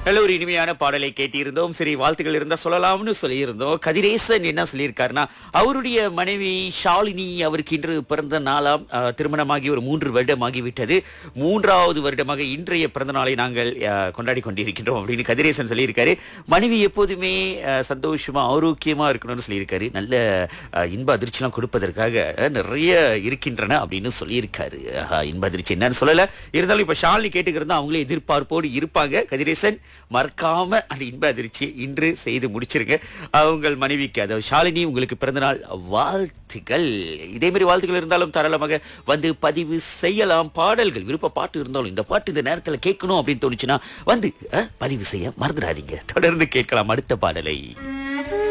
நல்ல ஒரு இனிமையான பாடலை கேட்டிருந்தோம் சரி வாழ்த்துக்கள் இருந்தா சொல்லலாம்னு சொல்லியிருந்தோம் கதிரேசன் என்ன சொல்லியிருக்காருன்னா அவருடைய மனைவி ஷாலினி அவருக்கு இன்று பிறந்த நாளாம் அஹ், திருமணமாகி ஒரு மூன்று வருடம் ஆகிவிட்டது மூன்றாவது வருடமாக இன்றைய பிறந்த நாளை நாங்கள் அஹ், கொண்டாடி கொண்டிருக்கின்றோம் அப்படின்னு கதிரேசன் சொல்லியிருக்காரு மனைவி எப்போதுமே அஹ், சந்தோஷமா ஆரோக்கியமா இருக்கணும்னு சொல்லியிருக்காரு நல்ல அஹ், இன்ப அதிர்ச்சிலாம் கொடுப்பதற்காக அஹ், நிறைய இருக்கின்றன அப்படின்னு சொல்லியிருக்காரு ஆஹா, இன்ப அதிர்ச்சி என்னன்னு சொல்லல இருந்தாலும் இப்ப ஷாலினி கேட்டுக்கிறதா அவங்களே எதிர்பார்ப்போடு இருப்பாங்க கதிரேசன் மறக்காம அந்த இன்ப அதிர்ச்சி இன்று செய்து முடிச்சிருங்க உங்கள் மனைவிக்கு அதாவது ஷாலினி உங்களுக்கு பிறந்தநாள் வாழ்த்துக்கள் இதே மாதிரி வாழ்த்துக்கள் இருந்தாலும் தாராளமாக வந்து பதிவு செய்யலாம் பாடல்கள் விருப்ப பாட்டு இருந்தாலும் இந்த பாட்டு இந்த நேரத்துல கேட்கணும் அப்படின்னு தோணுச்சுன்னா வந்து அஹ், பதிவு செய்ய மறந்துடாதீங்க தொடர்ந்து கேட்கலாம் அடுத்த பாடலை